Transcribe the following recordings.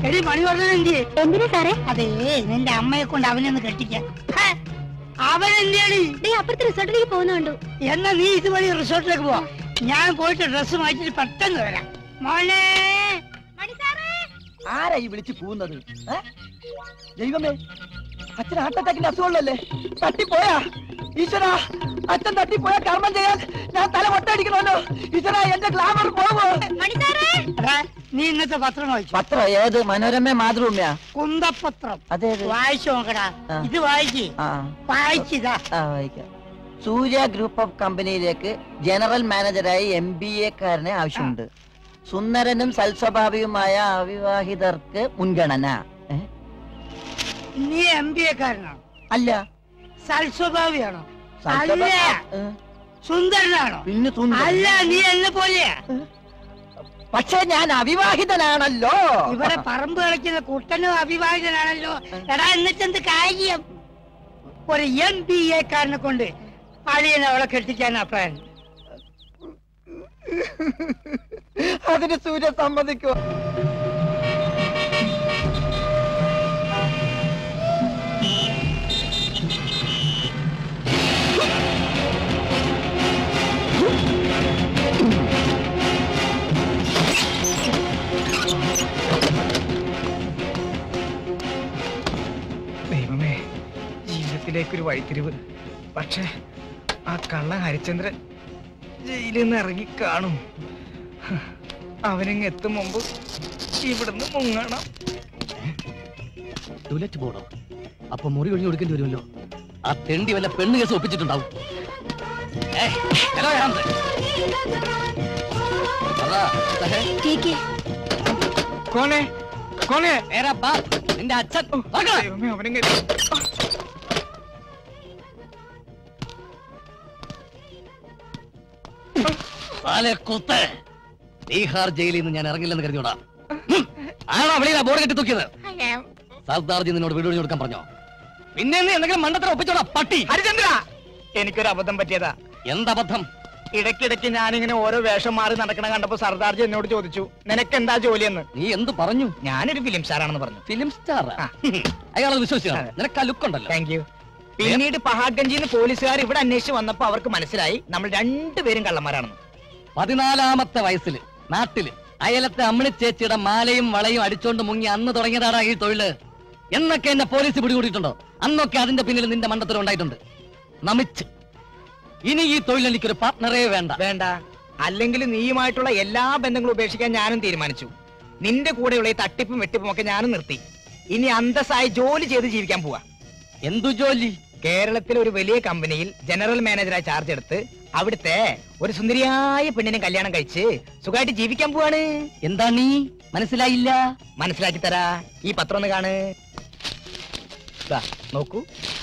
എടി മണിവർദ്ധന എന്തിയെ എന്തിനാ സാറേ അതേ നിന്റെ അമ്മയെ കൊണ്ട് അവനെ ഒന്ന് കെട്ടിക്കാൻ ഹേ, അവൻ എന്തിയാണ് ദേ അപ്പുറത്തെ റിസോർട്ടിലേക്ക് പോകുന്നുണ്ടോ എന്നാ നീ ഇതുവഴി റിസോർട്ടിലേക്ക് പോവാ ഞാൻ പോയിട്ട് ഡ്രസ്സ് മാറ്റിട്ട് പെട്ടെന്ന് വരാം മോനെ ആരാ ഈ വിളിച്ച് പോകുന്നത് ഏ? ദൈവമേ അച്ഛൻ ഹാർട്ട് അറ്റാക്കിന്റെ അസുഖമുള്ളല്ലേ തട്ടിപ്പോയാ ഈശ്വര അച്ഛൻ തട്ടിപ്പോയാ കർമ്മം ചെയ്യാൻ ഞാൻ തല ഒട്ടടിക്കണമല്ലോ ഈശ്വര എന്റെ ഗ്ലാമർ പോവോ എടാ, നീ ഇന്നത്തെ പത്രം വായിച്ചു പത്രം ഏത് മനോരമ മാതൃഭൂമിയാ കുന്തപത്രം അതെ അതെ വായിച്ചു നോക്കടാ ആ. ഇത് വായിക്ക് ആ വായിച്ചിതാ ആ വായിക്കാം സൂര്യ ഗ്രൂപ്പ് ഓഫ് കമ്പനിയിലേക്ക് ജനറൽ മാനേജറായി എം ബി എക്കാരനെ ആവശ്യമുണ്ട് സുന്ദരനും സൽസ്വഭാവിയുമായ അവിവാഹിതർക്ക് മുൻഗണന ഏ? നീ എം ബി എക്കാരനാണോ അല്ല സൽസ്വഭാവിയാണോ സൽസ്വഭാ- അല്ല ഏ? സുന്ദരനാണോ പിന്നെ സുന്ദരൻ അല്ല നീ എന്നെ പോലെയാ പക്ഷേ ഞാൻ അവിവാഹിതനാണല്ലോ ഇവിടെ പറമ്പ് കളിക്കുന്ന കുട്ടനും അവിവാഹിതനാണല്ലോ എടാ എന്നിട്ടെന്ത് കാര്യം ഒരു എം ബി എക്കാരനെ കൊണ്ട് അളിയനെ അവളെ കെട്ടിക്കാനാ പ്ലാൻ അതിന് സൂര്യ സമ്മതിക്കോ ദൈവമേ ജീവിതത്തിലേക്കൊരു വഴിത്തിരിവ് പക്ഷേ ആ കള്ള ഹരിചന്ദ്രൻ ജയിലിൽ നിന്ന് ഇറങ്ങി കാണും അവനിങ് എത്തും മുമ്പ് ഇവിടുന്ന് മുങ്ങണം ടോയ്ലറ്റ് പോണോ അപ്പൊ മുറി ഒഴിഞ്ഞു കൊടുക്കേണ്ടി വരുമല്ലോ ആ തെണ്ടി വല്ല പെണ്ണ് കേസ് ഒപ്പിച്ചിട്ടുണ്ടാവും ഏയ്, ഹലോ, ഹേമന്ത്. അതാ, സഹേ, കോനെ കോനെ നേരാ ബാ, നിന്റെ അച്ഛൻ വാങ്ങടാ. ദൈവമേ അവനിങ് താലെ കുത്ത് ബീഹാർ ജയിലിൽ നിന്ന് ഞാൻ ഇറങ്ങില്ലെന്ന് കരുതിയോടാ ഹും, ആണോ വെളിയിലാ ബോർഡ് കെട്ടി തൂക്കിയത് സർദാർജി നിന്നോട് വീട് ഒഴിഞ്ഞു കൊടുക്കാൻ പറഞ്ഞോ പിന്നെ നീ എന്തെങ്കിലും മണ്ടത്തരം ഒപ്പിച്ചോടാ പട്ടി ഹരിചന്ദ്ര എനിക്കൊരു അബദ്ധം പറ്റിയതാ എന്തബദ്ധം ഇടയ്ക്കിടയ്ക്ക് ഞാനിങ്ങനെ ഓരോ വേഷം മാറി നടക്കണ കണ്ടപ്പോ സർദാർജി എന്നോട് ചോദിച്ചു നിനക്ക് എന്താ ജോലിയെന്ന് നീ എന്ത് പറഞ്ഞു ഞാനൊരു ഫിലിം സ്റ്റാറാണെന്ന് പറഞ്ഞു ഫിലിം സ്റ്റാർ ആ. അയാളത് വിശ്വസിക്കണം അതെ. നിനക്ക് ആ ലുക്ക് ഉണ്ടല്ലോ താങ്ക് യു പിന്നീട് പഹാഡ്ഗഞ്ചിന്ന് പോലീസുകാർ ഇവിടെ അന്വേഷിച്ച് വന്നപ്പോ അവർക്ക് മനസ്സിലായി നമ്മൾ രണ്ടുപേരും കള്ളന്മാരാണെന്ന് പതിനാലാമത്തെ വയസ്സില് നാട്ടില് അയലത്തെ അമ്മിണി ചേച്ചിയുടെ മാലയും വളയും അടിച്ചോണ്ട് മുങ്ങി അന്ന് തുടങ്ങിയതാടാ ഈ തൊഴില് എന്നൊക്കെ എന്നെ പോലീസ് പിടികൂടിയിട്ടുണ്ടോ അന്നൊക്കെ അതിന്റെ പിന്നിൽ നിന്റെ മണ്ടത്തരം ഉണ്ടായിട്ടുണ്ട് നമിച്ച് ഇനി ഈ തൊഴിൽ എനിക്കൊരു പാർട്ട്ണറേ വേണ്ട വേണ്ട അല്ലെങ്കിൽ നീയുമായിട്ടുള്ള എല്ലാ ബന്ധങ്ങളും ഉപേക്ഷിക്കാൻ ഞാനും തീരുമാനിച്ചു നിന്റെ കൂടെയുള്ള ഈ തട്ടിപ്പും വെട്ടിപ്പും ഒക്കെ ഞാനും നിർത്തി ഇനി അന്തസ്സായി ജോലി ചെയ്ത് ജീവിക്കാൻ പോവാ എന്തു ജോലി കേരളത്തിലെ ഒരു വലിയ കമ്പനിയിൽ ജനറൽ മാനേജറായി ചാർജ് എടുത്ത് അവിടുത്തെ ഒരു സുന്ദരിയായ പെണ്ണിനെ കല്യാണം കഴിച്ച് സുഖമായിട്ട് ജീവിക്കാൻ പോവാണ് എന്താ നീ മനസ്സിലായില്ല മനസ്സിലാക്കി തരാ ഈ പത്രം ഒന്ന് കാണ് ദാ, നോക്കൂ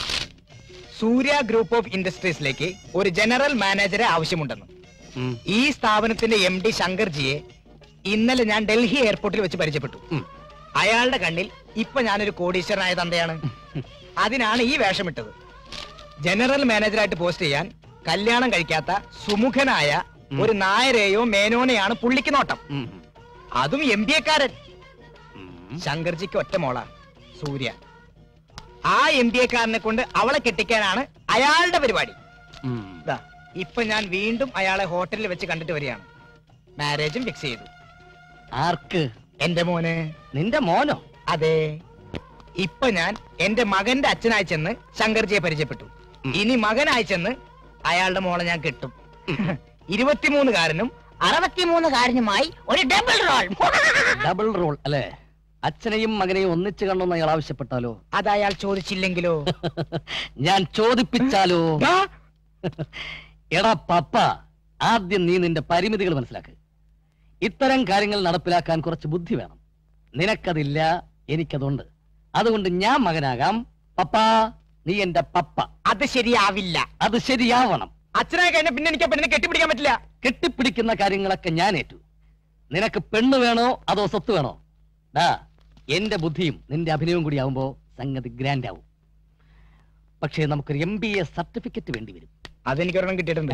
സൂര്യ ഗ്രൂപ്പ് ഓഫ് ഇൻഡസ്ട്രീസിലേക്ക് ഒരു ജനറൽ മാനേജറെ ആവശ്യമുണ്ടെന്ന് ഉം. ഈ സ്ഥാപനത്തിന്റെ എം ഡി ശങ്കർജിയെ ഇന്നലെ ഞാൻ ഡൽഹി എയർപോർട്ടിൽ വെച്ച് പരിചയപ്പെട്ടു ഉം. അയാളുടെ കണ്ണിൽ ഇപ്പൊ ഞാനൊരു കോടീശ്വരനായ തന്തയാണ് അതിനാണ് ഈ വേഷമിട്ടത് ജനറൽ മാനേജറായിട്ട് പോസ്റ്റ് ചെയ്യാൻ കല്യാണം കഴിക്കാത്ത സുമുഖനായ ഒരു നായരെയോ മേനോനെയാണ് പുള്ളിക്ക് നോട്ടം ഉം. അതും എം ബി എക്കാരൻ ഉം. ശങ്കർജിക്ക് ഒറ്റ മോള സൂര്യ ആ എം ബി എക്കാരനെ കൊണ്ട് അവളെ കെട്ടിക്കാനാണ് അയാളുടെ പരിപാടി ഉം. ദാ, ഇപ്പൊ ഞാൻ വീണ്ടും അയാളെ ഹോട്ടലിൽ വെച്ച് കണ്ടിട്ട് വരികയാണ് മാരേജും ഫിക്സ് ചെയ്തു ആർക്ക് എന്റെ മോന് നിന്റെ മോനോ അതെ ഇപ്പൊ ഞാൻ എന്റെ മകന്റെ അച്ഛനായി ചെന്ന് ശങ്കർജിയെ പരിചയപ്പെട്ടു ഉം. ഇനി മകനായി ചെന്ന് അയാളുടെ മോളെ ഞാൻ കിട്ടും ഇരുപത്തിമൂന്നുകാരനും അറുപത്തിമൂന്നുകാരനുമായി ഒരു ഡബിൾ റോൾ ഡബിൾ റോൾ അല്ലേ അച്ഛനെയും മകനെയും ഒന്നിച്ച് കണ്ടോന്ന് അയാൾ ആവശ്യപ്പെട്ടാലോ അത് അയാൾ ചോദിച്ചില്ലെങ്കിലോ ഞാൻ ചോദിപ്പിച്ചാലോ ദാ, എടാ പപ്പ ആദ്യം നീ നിന്റെ പരിമിതികൾ മനസ്സിലാക്ക് ഇത്തരം കാര്യങ്ങൾ നടപ്പിലാക്കാൻ കുറച്ച് ബുദ്ധി വേണം നിനക്കതില്ല എനിക്കതുണ്ട് അതുകൊണ്ട് ഞാൻ മകനാകാം പപ്പ നീ എന്റെ പപ്പ അത് ശരിയാവില്ല അത് ശരിയാവണം അച്ഛനായി കഴിഞ്ഞ പിന്നെ എനിക്ക് ആ പെണ്ണിനെ കെട്ടിപ്പിടിക്കാൻ പറ്റില്ല കെട്ടിപ്പിടിക്കുന്ന കാര്യങ്ങളൊക്കെ ഞാൻ ഏറ്റു നിനക്ക് പെണ്ണ് വേണോ അതോ സ്വത്ത് വേണോ ഡാ എന്റെ ബുദ്ധിയും നിന്റെ അഭിനയവും കൂടി ആവുമ്പോ സംഗതി ഗ്രാൻഡ് ആവും പക്ഷേ നമുക്കൊരു എം ബി എ സർട്ടിഫിക്കറ്റ് വേണ്ടി വരും അതെനിക്ക് ഒരെണ്ണം കിട്ടിയിട്ടുണ്ട്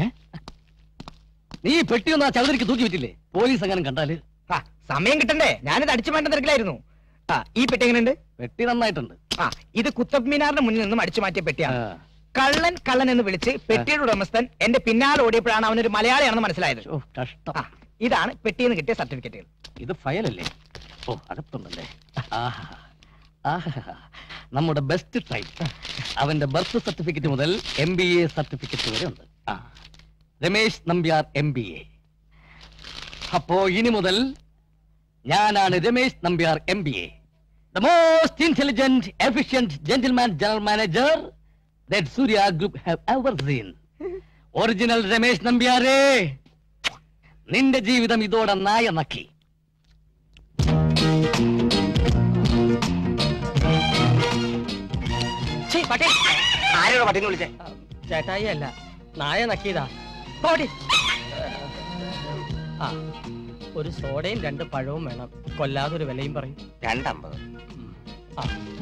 നീ ഈ പെട്ടിയൊന്നും ആ ചൗധരിക്ക് തൂക്കി വിറ്റില്ലേ പോലീസ് അങ്ങനെ കണ്ടാല് ആ, സമയം കിട്ടണ്ടേ ഞാനിത് അടിച്ചു വേണ്ട തിരക്കിലായിരുന്നു ആ ഈ പെട്ടി എങ്ങനെയുണ്ട് വെട്ടി നന്നായിട്ടുണ്ട് ആ ഇത് കുത്തബ് മിനാറിന്റെ മുന്നിൽ നിന്നും അടിച്ചു മാറ്റിയ ആ, പെട്ടിയാണ് കള്ളൻ കള്ളൻ എന്ന് വിളിച്ച് പെട്ടിയുടെ ഉടമസ്ഥൻ എന്റെ പിന്നാലെ ഓടിയപ്പോഴാണ് അവനൊരു മലയാളിയാണെന്ന് മനസ്സിലായത് ഓ, കഷ്ടം ആ ഇതാണ് പെട്ടിയിൽ നിന്ന് കിട്ടിയ സർട്ടിഫിക്കറ്റുകൾ ഇത് ഫയലല്ലേ ഓ അകത്തുണ്ടല്ലേ ആഹാ. ആഹാ. നമ്മുടെ ബെസ്റ്റ് ട്രൈ അവന്റെ ബർത്ത് സർട്ടിഫിക്കറ്റ് മുതൽ എം ബി എ സർട്ടിഫിക്കറ്റ് വരെ ഉണ്ട് ആ. Ramesh Nambiar M B A അപ്പോ ഇനി മുതൽ ഞാനാണ് Ramesh Nambiar M B A the most intelligent efficient gentleman general manager that Surya group have ever seen original Ramesh നമ്പ്യാരേ നിന്റെ ജീവിതം ഇതോടെ നായ നക്കി ആരോട് പട്ടിന്ന് വിളിച്ചേ ചേട്ടായി അല്ല നായ നക്കിയതാ പോടി ആ ഒരു സോഡയും രണ്ട് പഴവും വേണം കൊല്ലാതെ ഒരു വിലയും പറയും രണ്ടമ്പത് ആ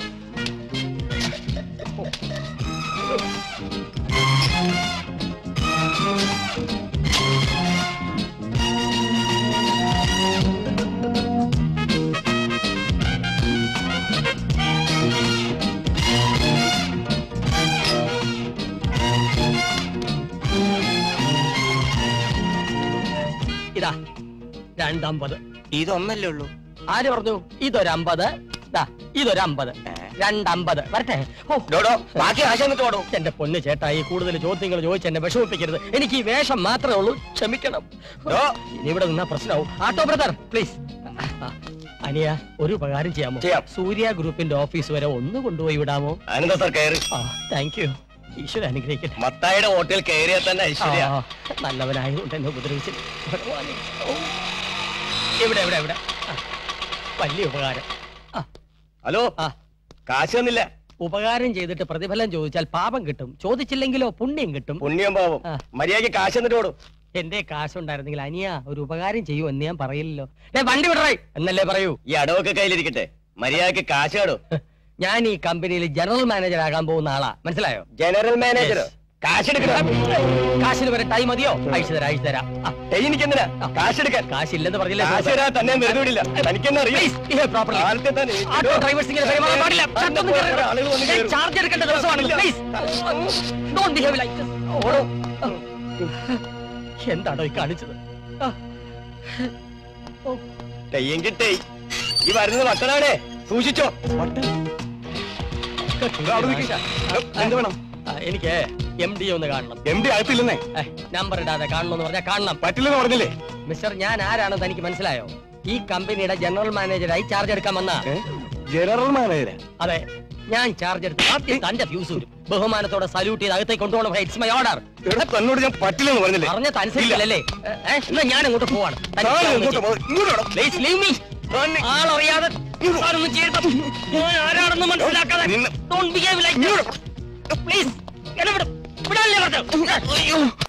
ഇതാ രണ്ടമ്പത് ഇതൊന്നല്ലേ ഉള്ളൂ ആര് പറഞ്ഞു ഇതൊരമ്പത് ദാ ഇതൊരമ്പത് രണ്ടമ്പത് വരട്ടെ ഓ ബാക്കി ആശ എന്നിട്ട് എന്റെ പൊന്ന് ചേട്ടായി കൂടുതൽ ചോദ്യങ്ങൾ ചോദിച്ച് എന്നെ വിഷമിപ്പിക്കരുത് എനിക്ക് ഈ വേഷം മാത്രമേ ഉള്ളൂ ക്ഷമിക്കണം ഇനി ഇവിടെ നിന്നാ പ്രശ്നമാവും ആട്ടോ ബ്രദർ പ്ലീസ് അനിയ ഒരു ഉപകാരം ചെയ്യാമോ ചെയ്യാം. സൂര്യ ഗ്രൂപ്പിന്റെ ഓഫീസ് വരെ ഒന്ന് കൊണ്ടുപോയി വിടാമോ അനന്ത സാർ കയറി ആ താങ്ക് യു ഈശ്വര അനുഗ്രഹിക്കട്ടെ മത്തായുടെ ഹോട്ടൽ കയറിയാൽ തന്നെ ഐശ്വര്യ ആ, നല്ലവനായതുകൊണ്ട് എന്നെ ഉപദ്രവിച്ചില്ല ഭഗവാനെ. ഓ. എവിടെ എവിടെ എവിടെ ആ, വലിയ ഉപകാരം ആ, ഹലോ ആ കാശ് തന്നില്ല ഉപകാരം ചെയ്തിട്ട് പ്രതിഫലം ചോദിച്ചാൽ പാപം കിട്ടും ചോദിച്ചില്ലെങ്കിലോ പുണ്യം കിട്ടും പുണ്യം പാവം ആ. മര്യാദയ്ക്ക് കാശ് തന്നിട്ട് ഓടും എന്റെ കാശുണ്ടായിരുന്നെങ്കിൽ അനിയ ഒരു ഉപകാരം ചെയ്യൂ എന്ന് ഞാൻ പറയില്ലല്ലോ ദേ, വണ്ടി വിടറേ എന്നല്ലേ പറയൂ ഈ അടവൊക്കെ കയ്യിലിരിക്കട്ടെ മര്യാദയ്ക്ക് കാശ് കടോ ഞാൻ ഈ കമ്പനിയിൽ ജനറൽ മാനേജർ ആകാൻ പോകുന്ന ആളാ മനസ്സിലായോ ജനറൽ മാനേജർ Yes. കാശ് എടുക്കണം കാശിന് വരെ ടൈം മതിയോ അയച്ചു തരാം അയച്ചു തരാം ആ, എനിക്കെന്തിനാ കാശ് എടുക്കാൻ കാശില്ലെന്ന് പറഞ്ഞില്ലേ കാശ് തരാൻ തന്നെ വെറുതെ വിടില്ല തനിക്കെന്നെ അറിയാം പ്രോപ്പർലി കാലത്തെ തന്നെ ആട്ടോ ഡ്രൈവേഴ്സ് ഇങ്ങനെ പെരുമാറാൻ പാടില്ല ഷർട്ട് ഒന്നും കീറരുത്. ആളുകൾ വന്ന് ഞാൻ കീറും. ചാർജ് എടുക്കേണ്ട ദിവസമാണ് please don't behave like this ഓടോ എന്താണോ ഈ കാണിച്ചത് ആ, തെയ്യെങ്കിൽ തെയ് ഈ വരുന്നത് വട്ടനാണേ സൂക്ഷിച്ചോ വട്ടൻ അവിടെ നിൽക്ക്. എന്ത് വേണം ആ, എനിക്ക് എം ഡി ഒന്ന് കാണണം എം ഡി അകത്തില്ലെന്നേ നമ്പർ ഇടാതെ കാണണമെന്ന് പറഞ്ഞാൽ കാണണം പറ്റില്ലെന്ന് പറഞ്ഞില്ലേ മിസ്റ്റർ ഞാൻ ആരാണെന്ന് തനിക്ക് മനസ്സിലായോ ഈ കമ്പനിയുടെ ജനറൽ മാനേജറായി ചാർജ് എടുക്കാൻ വന്ന ജനറൽ മാനേജർ അതെ ഞാൻ ചാർജ് എടുത്ത് ആദ്യം തന്റെ ഫ്യൂസ് ഊരും ബഹുമാനത്തോടെ സല്യൂട്ട് ചെയ്ത് അകത്തേക്ക് കൊണ്ടുപോകണം ഇറ്റ്സ് മൈ ഓർഡർ എടാ തന്നോട് ഞാൻ പറ്റില്ലെന്ന് പറഞ്ഞില്ലേ പറഞ്ഞത് അനുസരിച്ചില്ലല്ലേ ഏ, എന്നാ ഞാൻ അങ്ങോട്ട് പോവാണ് സാറ് ഇങ്ങോട്ട് പോ. ഇങ്ങോട്ട് വാടാ. Please leave me. ആളറിയാതെ സാറൊന്നും ചെയ്യരുത്. ഞാൻ ആരാണെന്ന് മനസ്സിലാക്കാതെ നിന്നെ- Don't behave like this. Please, എന്നെ വിടും. വിടാനല്ലേ പറഞ്ഞത്?